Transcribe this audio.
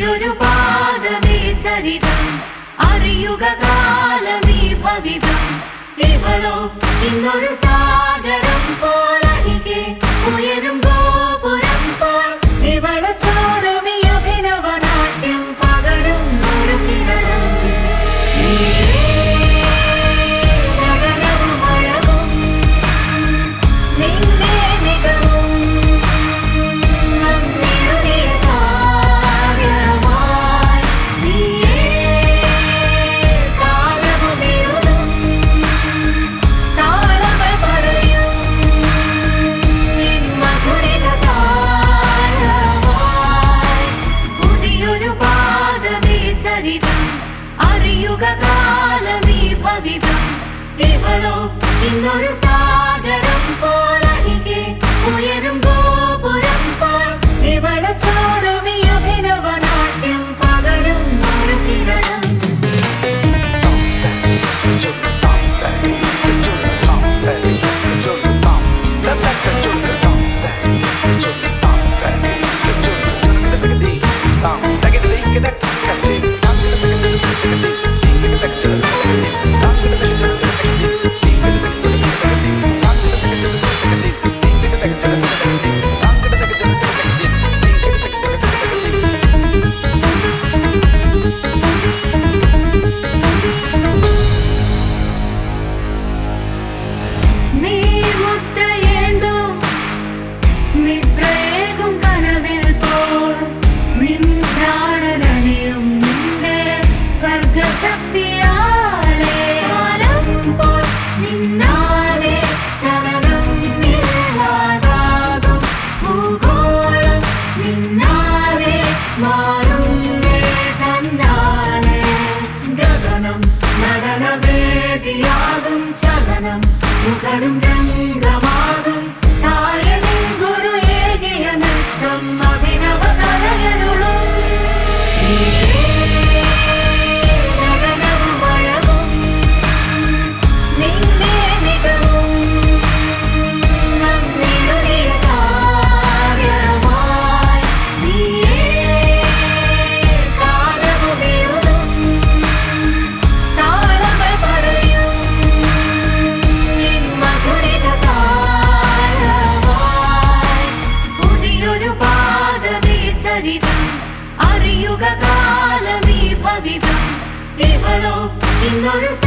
പുതിയൊരു പാദമേ ചരിതം അറിയുക കാലമീ ഭവിതം ഇവളോ ഇന്നൊരു സാഗരം പോലരികെ ഉയരും ഗോപുരം പോൽ ഇവള് ചോടുമി അഭിനവ നാട്യം പകരും ഒരു കിരണം നടനവും അഴകും നിന്നെ മികവും നന്ദിയുடைய കാവ്യമായി നീയേ കാലവും എഴുതും താളങ്ങൾ പറയും നിൻ മധുരിത താളമായി പുതിയൊരു പാദമേ ചരിതം അറിയുക കാലമീ ഭവിതം ഇവളോ ഇന്നൊരു സാഗരം പോലരികെ ഉയരും ഗോപുരം പോൽ ഇവള് ചോടുമി അഭിനവ നാട്യം പകരും ഒരു കിരണം നീ മുദ്രയേന്തും നിദ്രയേകും കനവിൽ പോൽ നിൻ പ്രാണനലിയും നിന്റെ സർഗശക്തിയാലേ കാലം പോൽ നിന്നാലെ ചലനം ഇല്ലാതാകും ഭൂഗോളം നിന്നാലെ മാറുന്നേ തന്നാലെ ഗഗനം നടനവേദിയാകും ചലനം മുഖരും രംഗമാകും താരനിൻ ഗുരു ഏകിയ നൃത്തം അഭിനവ കലയരുളും നടനവും അഴകും നിന്നെ മികവും നന്ദിയുடைய കാവ്യമായി നീയേ കാലവും എഴുതും താളങ്ങൾ പറയും നിൻ മധുരിത താളമായി പുതിയൊരു പാദമേ ചരിതം അറിയുക കാലമീ ഭവിതം ഇവളോ ഇന്നൊരു